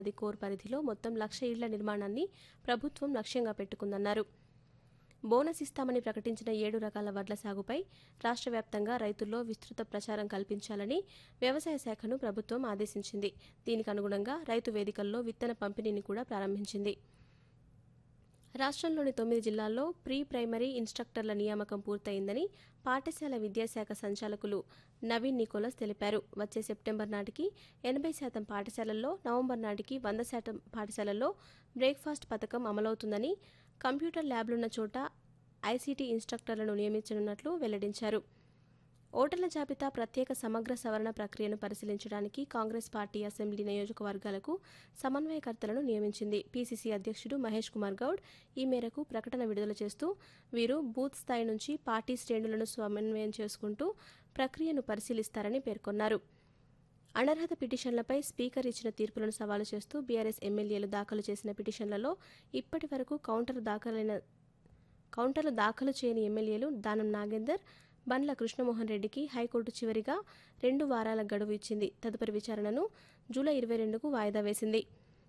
అది కోర్ పరిధిలో మొత్తం లక్ష ఇళ్ల నిర్మాణాన్ని ప్రభుత్వం లక్ష్యంగా పెట్టుకుందన్నారు బోనస్ ఇస్తామని ప్రకటించిన ఏడు రకాల వడ్ల సాగుపై రాష్ట్ర వ్యాప్తంగా రైతుల్లో విస్తృత ప్రచారం కల్పించాలని వ్యవసాయ శాఖను ప్రభుత్వం ఆదేశించింది దీనికి అనుగుణంగా రైతు వేదికల్లో విత్తన పంపిణీని కూడా ప్రారంభించింది రాష్ట్రంలోని తొమ్మిది జిల్లాల్లో ప్రీ ప్రైమరీ ఇన్స్ట్రక్టర్ల నియామకం పూర్తయిందని పాఠశాల విద్యాశాఖ సంచాలకులు నవీన్ నికోలస్ తెలిపారు వచ్చే సెప్టెంబర్ నాటికి ఎనభై శాతం పాఠశాలల్లో నవంబర్ నాటికి వంద శాతం పాఠశాలల్లో బ్రేక్ఫాస్ట్ పథకం అమలవుతుందని కంప్యూటర్ ల్యాబ్లున్న చోట ఐసీటీ ఇన్స్ట్రక్టర్లను నియమించనున్నట్లు వెల్లడించారు ఓటర్ల జాబితా ప్రత్యేక సమగ్ర సవరణ ప్రక్రియను పరిశీలించడానికి కాంగ్రెస్ పార్టీ అసెంబ్లీ నియోజకవర్గాలకు సమన్వయకర్తలను నియమించింది పీసీసీ అధ్యక్షుడు మహేష్ కుమార్ గౌడ్ ఈ మేరకు ప్రకటన విడుదల చేస్తూ వీరు బూత్ స్థాయి నుంచి పార్టీ శ్రేణులను సమన్వయం చేసుకుంటూ ప్రక్రియను పరిశీలిస్తారని పేర్కొన్నారు అనర్హత పిటిషన్లపై స్పీకర్ ఇచ్చిన తీర్పులను సవాలు చేస్తూ బీఆర్ఎస్ ఎమ్మెల్యేలు దాఖలు చేసిన పిటిషన్లలో ఇప్పటి వరకు కౌంటర్ దాఖలైన కౌంటర్లు దాఖలు చేయని ఎమ్మెల్యేలు దానం నాగేందర్ బండ్ల కృష్ణమోహన్ రెడ్డికి హైకోర్టు చివరిగా రెండు వారాల గడువు ఇచ్చింది తదుపరి విచారణను జూలై ఇరవై రెండుకు వాయిదా వేసింది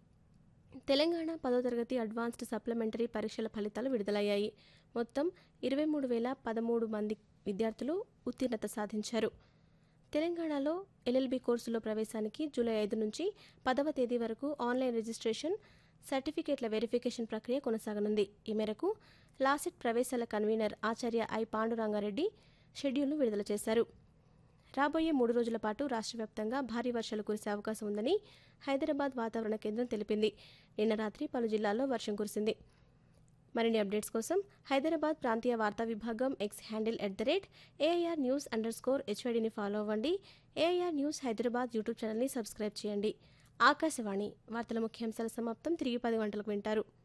తెలంగాణ పదో తరగతి అడ్వాన్స్డ్ సప్లిమెంటరీ పరీక్షల ఫలితాలు విడుదలయ్యాయి మొత్తం ఇరవై మూడు వేల పదమూడు మంది విద్యార్థులు ఉత్తీర్ణత సాధించారు తెలంగాణలో ఎల్ఎల్బి కోర్సులో ప్రవేశానికి జూలై ఐదు నుంచి పదవ తేదీ వరకు ఆన్లైన్ రిజిస్ట్రేషన్ సర్టిఫికేట్ల వెరిఫికేషన్ ప్రక్రియ కొనసాగనుంది ఈ మేరకు లాసెట్ ప్రవేశాల కన్వీనర్ ఆచార్య ఐ పాండురంగారెడ్డి షెడ్యూల్ను విడుదల చేశారు రాబోయే మూడు రోజుల పాటు రాష్ట్ర వ్యాప్తంగా భారీ వర్షాలు కురిసే అవకాశం ఉందని హైదరాబాద్ వాతావరణ కేంద్రం తెలిపింది నిన్న రాత్రి పలు జిల్లాల్లో వర్షం కురిసింది మరిన్ని అప్డేట్స్ కోసం హైదరాబాద్ ప్రాంతీయ వార్తా విభాగం X handle at the rate AIR news underscore స్కోర్ హెచ్వైడిని ఫాలో అవ్వండి ఏఐఆర్ న్యూస్ హైదరాబాద్ యూట్యూబ్ ఛానల్ని సబ్స్క్రైబ్ చేయండి ఆకాశవాణి వార్తల ముఖ్యాంశాల సమాప్తం తిరిగి పది గంటలకు వింటారు